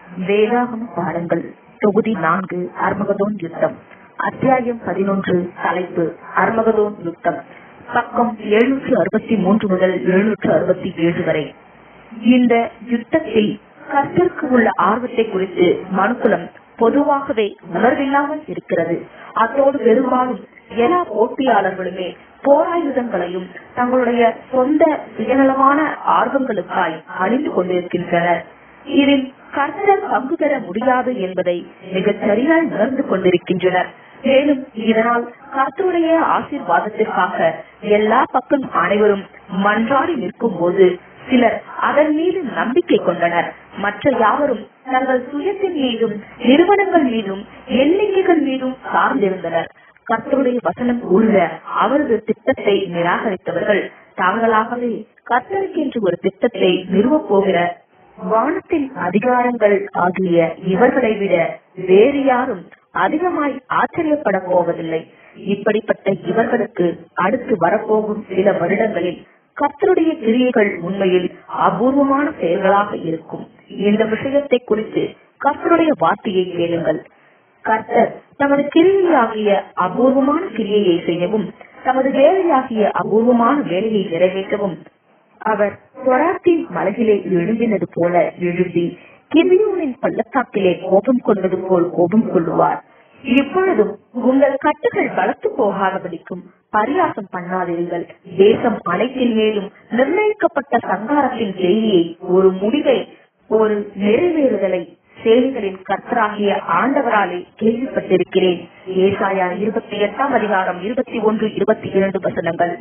வேதாகம பாடங்கள் தொகுதி நான்கு அர்மகதோன் யுத்தம் அத்தியாயம் பதினொன்று தலைப்பு அர்மகதோன் யுத்தம் பக்கம் எழுநூற்று அறுபத்தி மூன்று முதல் எழுநூற்று அறுபத்தி ஏழு வரை இந்த யுத்தத்தில் கர்த்தருக்கு உள்ள ஆர்வத்தை குறித்து மனுக்குலம் பொதுவாகவே உணர்வில்லாமல் இருக்கிறது அத்தோடு பெரும்பாலும் எல்லா போட்டியாளர்களுமே போராயுதங்களையும் தங்களுடைய சொந்த சுயநலமான ஆர்வங்களுக்காய் அணிந்து கொண்டிருக்கின்றனர் இதில் கர்த்தர் பங்கு பெற முடியாது என்பதை மிகச் சரியாய் உணர்ந்து கொண்டிருக்கின்றனர் மேலும் இதனால் கர்த்தருடைய ஆசீர்வாதத்திற்காக எல்லா பக்கம் அனைவரும் மன்றாடி நிற்கும் போது சிலர் அதன் மீது நம்பிக்கை கொண்டனர் மற்ற யாவரும் தங்கள் சுயத்தின் மீதும் நிறுவனங்கள் மீதும் எண்ணிக்கைகள் மீதும் சார்ந்திருந்தனர் கர்த்தருடைய வசனம் கூறுக அவரது திட்டத்தை நிராகரித்தவர்கள் தாங்களாகவே கர்த்தருக்கென்று ஒரு திட்டத்தை நிறுவப் போகிற வானத்தின் அதிகாரங்கள் ஆகிய இவர்களை விட வேறு யாரும் அதிகமாய் ஆச்சரியப்பட போவதில்லை இப்படிப்பட்ட இவர்களுக்கு அடுத்து வரப்போகும் சில வருடங்களில் கர்த்தருடைய கிரியைகள் உண்மையில் அபூர்வமான செயல்களாக இருக்கும் இந்த விஷயத்தை குறித்து கர்த்தருடைய வார்த்தையை கேளுங்கள் கர்த்தர் தமது கிரியையாகிய அபூர்வமான கிரியையை செய்யவும் தமது வேலையாகிய அபூர்வமான வேலையை நிறைவேற்றவும் அவர் சொராத்தின் மலையிலே எழும்பினது போல எழும்பி கிபியோனின் பள்ளத்தாக்கிலே கோபம் கொண்டது போல் கோபம் கொள்ளுவார் இப்பொழுதும் உங்கள் கட்டுகள் பலத்து போகாதபடிக்கும் பரியாசம் பண்ணாதீர்கள் தேசம் அனைத்தின் மேலும் நிர்ணயிக்கப்பட்ட சங்காரத்தின் செய்தியை ஒரு முடிவை ஒரு நிறைவேறுதலை சேவைகளின் கர்த்தராகிய ஆண்டவராலே கேள்விப்பட்டிருக்கிறேன் ஏசாயா இருபத்தி எட்டாம் அதிகாரம் இருபத்தி ஒன்று இருபத்தி இரண்டு வசனங்கள்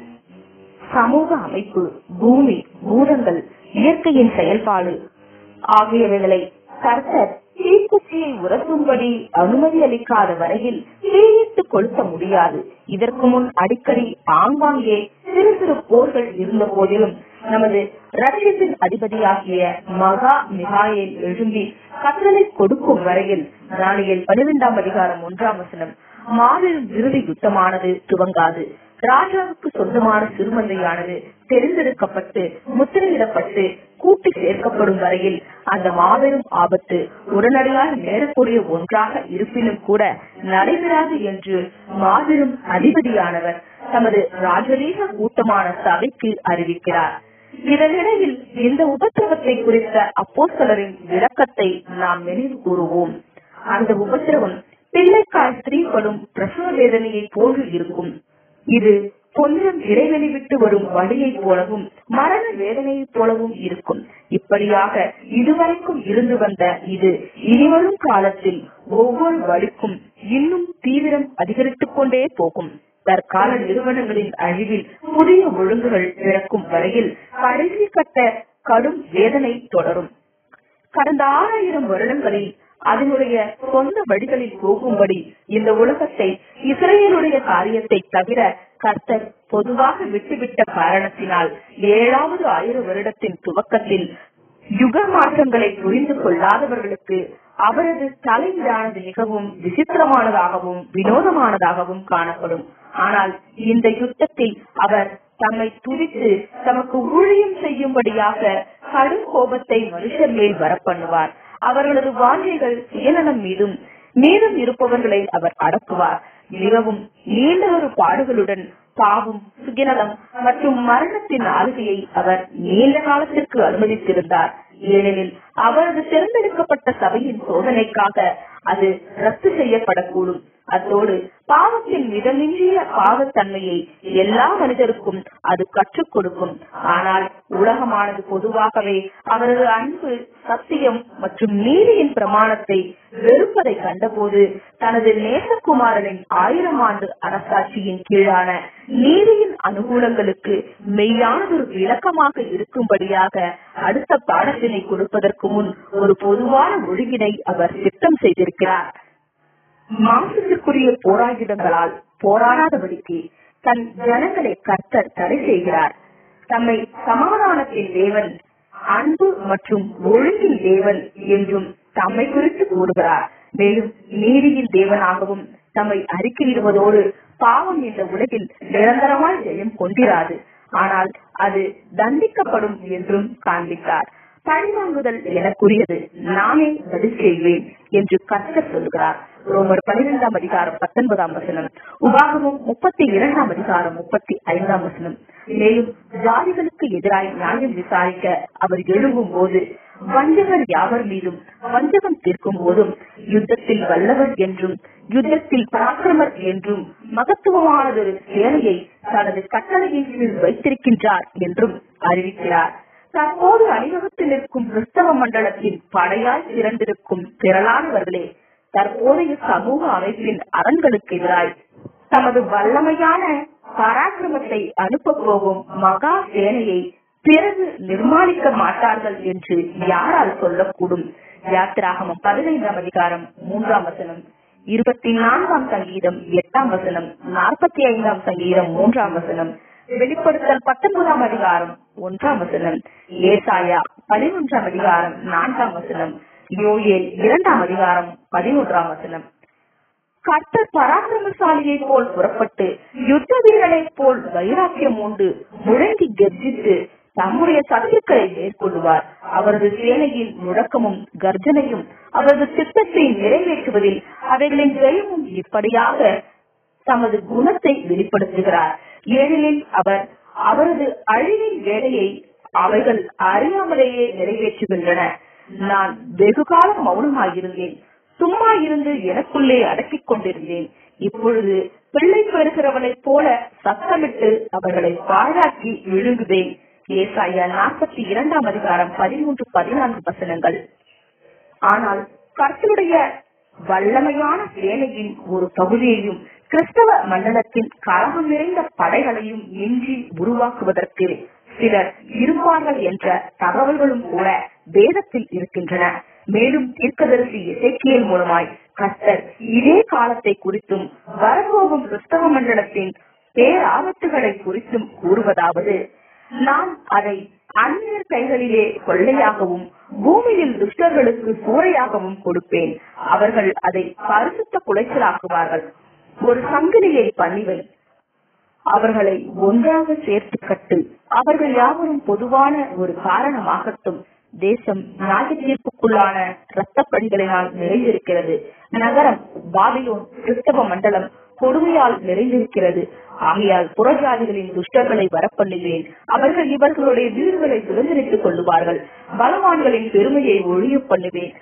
சமூக அமைப்பு பூமி பூதங்கள் இயற்கையின் செயல்பாடு ஆகியவைகளை கர்த்தர் தீக்குச்சியை உரசும்படி அனுமதி அளிக்காத வரையில் தீயிட்டு கொளுத்த முடியாது இதற்கு முன் அடிக்கடி ஆங்காங்கே சிறு சிறு போர்கள் இருந்த போதிலும் நமது ரஷ்யத்தின் அதிபதியாகிய மகா மிகாயில் எழும்பி கட்டளை கொடுக்கும் வரையில் ராணியில் பனிரெண்டாம் அதிகாரம் ஒன்றாம் வசனம் மாபெரும் இறுதி யுத்தமானது துவங்காது ராஜாவுக்கு சொந்தமான சிறுமந்தையானது தெரிந்தெடுக்கப்பட்டு முத்திரையிடப்பட்டு கூட்டி சேர்க்கப்படும் வரையில் அந்த மாபெரும் ஆபத்து உடனடியாக நேரக்கூடிய ஒன்றாக இருப்பினும் கூட நடைபெறாது என்று மாபெரும் அதிபதியானவர் தமது ராஜரீக கூட்டமான சபைக்கு அறிவிக்கிறார் இதனிடையில் இந்த உபத்திரவத்தை குறித்த அப்போஸ்தலரின் விளக்கத்தை நாம் நினைவு கூறுவோம் அந்த உபத்திரவம் பிள்ளைக்கால் ஸ்திரீப்படும் பிரசவ வேதனையை போன்று இருக்கும் இது கொஞ்சம் இடைவெளி விட்டு வரும் வழியைப் போலவும் மரண வேதனையைப் போலவும் இருக்கும் இப்படியாக இதுவரைக்கும் இருந்து வந்த இது இனிவரும் காலத்தில் ஒவ்வொரு வழிக்கும் இன்னும் தீவிரம் அதிகரித்துக் கொண்டே போகும் தற்கால நிறுவனங்களின் அழிவில் புதிய ஒழுங்குகள் பிறக்கும் வரையில் கடைசி கட்ட கடும் வேதனை தொடரும் கடந்த ஆறாயிரம் வருடங்களில் அதனுடைய சொந்த வழிகளில் போகும்படி இந்த உலகத்தை இஸ்ரேலுடைய காரியத்தை தவிர கர்த்தர் பொதுவாக விட்டுவிட்ட காரணத்தினால் ஏழாவது ஆயிர வருடத்தின் துவக்கத்தில் யுக மாற்றங்களை புரிந்து கொள்ளாதவர்களுக்கு அவரது தலையீடானது மிகவும் விசித்திரமானதாகவும் வினோதமானதாகவும் காணப்படும் ஆனால் இந்த யுத்தத்தில் அவர் தம்மை துதித்து தமக்கு ஊழியம் செய்யும்படியாக கடும் கோபத்தை மனுஷர் மேல் வரப்பண்ணுவார் அவர்களது வாஞ்சைகள் சுயநலம் மீதும் மீதம் இருப்பவர்களை அவர் அடக்குவார் மிகவும் நீண்ட ஒரு பாடுகளுடன் பாவம் சுகிநலம் மற்றும் மரணத்தின் ஆளுகையை அவர் நீண்ட காலத்திற்கு அனுமதித்திருந்தார் ஏனெனில் அவரது தேர்ந்தெடுக்கப்பட்ட சபையின் சோதனைக்காக அது ரத்து செய்யப்படக்கூடும் அத்தோடு பாவத்தின் மிதமிஞ்சிய பாவத்தன்மையை எல்லா மனிதருக்கும் அது கற்றுக் கொடுக்கும் ஆனால் உலகமானது பொதுவாகவே அவரது அன்பு சத்தியம் மற்றும் நீதியின் பிரமாணத்தை வெறுப்பதை கண்டபோது தனது நேசகுமாரனின் ஆயிரம் ஆண்டு அரசாட்சியின் கீழான நீதியின் அனுகூலங்களுக்கு மெய்யானதொரு விளக்கமாக இருக்கும்படியாக அடுத்த பாடத்தினை கொடுப்பதற்கு முன் ஒரு பொதுவான ஒழுங்கினை அவர் திட்டம் செய்திருக்கிறார் மாம்சத்திற்குரிய போராயுதங்களால் போராடாதபடிக்கு தன் ஜனங்களை கர்த்தர் தடை செய்கிறார் தம்மை சமாதானத்தின் தேவன் அன்பு மற்றும் ஒழுங்கின் தேவன் என்றும் தம்மை குறித்து கூறுகிறார் மேலும் நீதியின் தேவனாகவும் தம்மை அறிக்கையிடுவதோடு பாவம் இந்த உலகில் நிரந்தரமாய் ஜெயம் கொண்டிராது ஆனால் அது தண்டிக்கப்படும் என்றும் காண்பித்தார் பழிவாங்குதல் எனக்குரியது நானே பதில் செய்வேன் என்று கர்த்தர் சொல்கிறார் ரோமர் பனிரெண்டாம் அதிகாரம் பத்தொன்பதாம் வசனம் உபாகமும் முப்பத்தி இரண்டாம் அதிகாரம் முப்பத்தி ஐந்தாம் வசனம் மேலும் ஜாதிகளுக்கு எதிராய் நியாயம் விசாரிக்க அவர் எழும்பும் போது வஞ்சகர் யாவர் மீதும் வஞ்சகம் தீர்க்கும் போதும் யுத்தத்தில் வல்லவர் என்றும் யுத்தத்தில் பராக்கிரமர் என்றும் மகத்துவமானதொரு சேனையை தனது கட்டளையின் கீழ் வைத்திருக்கின்றார் என்றும் அறிவிக்கிறார் தற்போது அணிவகுத்து நிற்கும் கிறிஸ்தவ மண்டலத்தின் படையாய் திரண்டிருக்கும் திரளானவர்களே தற்போதைய சமூக அமைப்பின் அரண்களுக்கு எதிராய் தமது வல்லமையான பராக்கிரமத்தை அனுப்ப போகும் மகா சேனையை பிறகு நிர்மாணிக்க மாட்டார்கள் என்று யாரால் சொல்லக்கூடும் யாத்திராகமம் பதினைந்தாம் அதிகாரம் மூன்றாம் வசனம் இருபத்தி நான்காம் சங்கீதம் எட்டாம் வசனம் நாற்பத்தி ஐந்தாம் சங்கீதம் மூன்றாம் வசனம் வெளிப்படுத்தல் பத்தொன்பதாம் அதிகாரம் ஒன்றாம் வசனம் ஏசாயா பதினொன்றாம் அதிகாரம் நான்காம் வசனம் யோயேல் இரண்டாம் அதிகாரம் பதினொன்றாம் வசனம் கர்த்தர் பராக்கிரமசாலியை போல் புறப்பட்டு யுத்த வீரனைப் போல் வைராக்கியம் உண்டு முழங்கி கர்ஜித்து தம்முடைய சத்துக்களை மேற்கொள்வார் அவரது சேனையின் முழக்கமும் கர்ஜனையும் அவரது திட்டத்தை நிறைவேற்றுவதில் அவைகளின் ஜெயமும் இப்படியாக தமது குணத்தை வெளிப்படுத்துகிறார் ஏனெனில் அவர் அவரது அழிவின் வேலையை அவைகள் அறியாமலேயே நிறைவேற்றுகின்றன நான் வெகு காலம் மௌனமாயிருந்தேன் சும்மா இருந்து எனக்குள்ளே அடக்கிக் கொண்டிருந்தேன் இப்பொழுது பிள்ளை பெறுகிறவனைப் போல சத்தமிட்டு அவர்களை பாழாக்கி விழுங்குவேன் ஏசாயா நாற்பத்தி இரண்டாம் அதிகாரம் பதிமூன்று பதினான்கு வசனங்கள் ஆனால் கர்த்தருடைய வல்லமையான சேனையின் ஒரு பகுதியையும் கிறிஸ்தவ மண்டலத்தின் கலகம் நிறைந்த படைகளையும் இன்றி உருவாக்குவதற்கு சிலர் இருப்பார்கள் என்ற தகவல்களும் கூட வேதத்தில் இருக்கின்றன மேலும் தீர்க்கதரிசி இசைக்கியல் மூலமாய் கர்த்தர் இதே காலத்தை குறித்தும் வரப்போகும் கிறிஸ்தவ மண்டலத்தின் பேராபத்துகளை குறித்தும் கூறுவதாவது நான் அதை அந்நியர் கைகளிலே கொள்ளையாகவும் பூமியில் துஷ்டர்களுக்கு சூறையாகவும் கொடுப்பேன் அவர்கள் அதை பரிசுத்த குலைச்சலாக்குவார்கள் ஒரு சங்கிலியை பண்ணிவை அவர்களை ஒன்றாக சேர்த்து கட்டு அவர்கள் யாவரும் பொதுவான ஒரு காரணமாகட்டும் தேசம் நியாய தீர்ப்புக்குள்ளான இரத்த பணிகளினால் நிறைந்திருக்கிறது நகரம் பாபிலோன் கிறிஸ்தவ மண்டலம் கொடுமையால் நிறைந்திருக்கிறது ஆகையால் புறஜாதிகளின் துஷ்டர்களை வரப்பண்ணுகிறேன் அவர்கள் இவர்களுடைய வீடுகளை சுதந்திரித்துக் கொள்ளுவார்கள் பலவான்களின் பெருமையை ஒழிய பண்ணுவேன்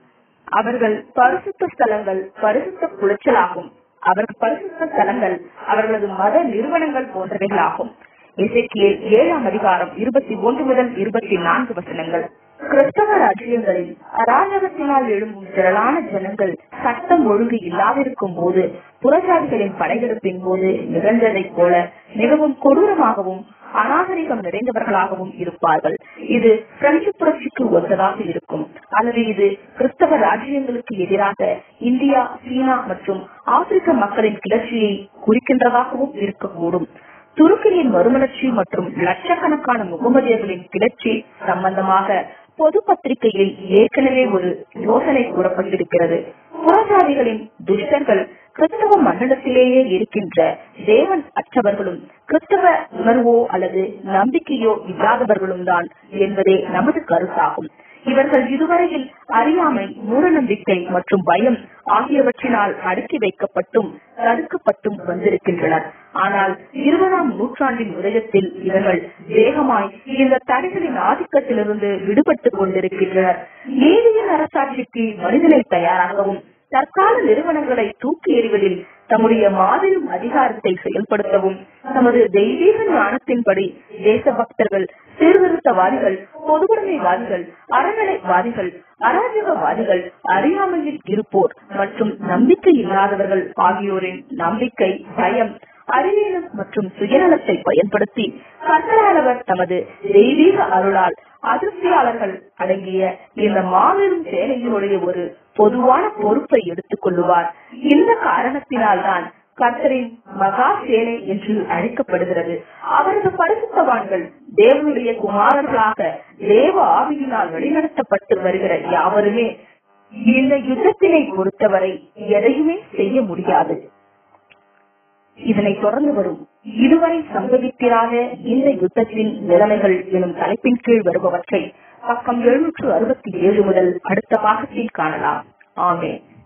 அவர்கள் பரிசுத்த ஸ்தலங்கள் பரிசுத்த குலைச்சலாகும் அவர்கள் பரிசுத்த ஸ்தலங்கள் அவர்களது மத நிறுவனங்கள் போன்றவைகளாகும் இசைக்கியல் ஏழாம் அதிகாரம் இருபத்தி ஒன்று முதல் இருபத்தி நான்கு வசனங்கள் கிறிஸ்தவ ராஜ்யங்களில் அராஜகத்தினால் எழும்பும் திரளான ஜனங்கள் சட்டம் ஒழுங்கு இல்லாதிருக்கும் போது புறஜாதிகளின் படையெடுப்பின் போது நிகழ்ந்ததைப் போல மிகவும் கொடூரமாகவும் அநாகரிகம் நிறைந்தவர்களாகவும் இருப்பார்கள் இது பிரெஞ்சு புரட்சிக்கு ஒத்ததாக இருக்கும் அல்லது இது கிறிஸ்தவ ராஜ்யங்களுக்கு எதிராக இந்தியா சீனா மற்றும் ஆப்பிரிக்க மக்களின் கிளர்ச்சியை குறிக்கின்றதாகவும் இருக்கக்கூடும் துருக்கியின் மறுமலர்ச்சி மற்றும் லட்சக்கணக்கான முகமதியர்களின் கிளர்ச்சி சம்பந்தமாக பொது பத்திரிகையில் ஏற்கனவே ஒரு யோசனை கூறப்பட்டிருக்கிறது புறஜாதிகளின் துஷ்டர்கள் கிறிஸ்தவ மண்டலத்திலேயே இருக்கின்ற தேவன் அற்றவர்களும் கிறிஸ்தவ உணர்வோ அல்லது நம்பிக்கையோ இல்லாதவர்களும் தான் என்பதே நமது கருத்தாகும் இவர்கள் இதுவரையில் அறியாமை மூடநம்பிக்கை மற்றும் பயம் ஆகியவற்றினால் அடக்கி வைக்கப்பட்டும் தடுக்கப்பட்டும் வந்திருக்கின்றனர் ஆனால் இருபதாம் நூற்றாண்டின் உதயத்தில் இவர்கள் வேகமாய் இந்த தடைகளின் ஆதிக்கத்திலிருந்து விடுபட்டுக் கொண்டிருக்கின்றனர் நீதியின் அரசாட்சிக்கு மனிதனை தயாராகவும் தற்கால நிறுவனங்களை தூக்கி எறிவதில் தம்முடைய மாபெரும் அதிகாரத்தை செயல்படுத்தவும் தமது தெய்வீக ஞானத்தின்படி தேசபக்தர்கள் சீர்திருத்தவாதிகள் பொதுவுடைமைவாதிகள் அறநிலைவாதிகள் அராஜகவாதிகள் அறியாமையில் இருப்போர் மற்றும் நம்பிக்கை இல்லாதவர்கள் ஆகியோரின் நம்பிக்கை பயம் அறிவியலும் மற்றும் சுயநலத்தை பயன்படுத்தி கர்த்தரானவர் தமது தெய்வீக அருளால் அதிருப்தியாளர்கள் அடங்கிய இந்த மாபெரும் சேனையினுடைய ஒரு பொதுவான பொறுப்பை எடுத்துக் கொள்ளுவார் இந்த காரணத்தினால்தான் கர்த்தரின் மகா சேனை என்று அழைக்கப்படுகிறது அவரது பரிசுத்தவான்கள் தேவனுடைய குமாரர்களாக தேவ ஆவியினால் வழிநடத்தப்பட்டு வருகிற யாவருமே இந்த யுத்தத்தினை பொறுத்தவரை எதையுமே செய்ய முடியாது இதனை தொடர்ந்து வரும் இதுவரை சம்பவித்திராத இந்த யுத்தத்தின் நிலைமைகள் எனும் தலைப்பின் கீழ் வருபவற்றை பக்கம் எழுநூற்று அறுபத்தி ஏழு முதல் அடுத்த பாகத்தில் காணலாம் ஆமென்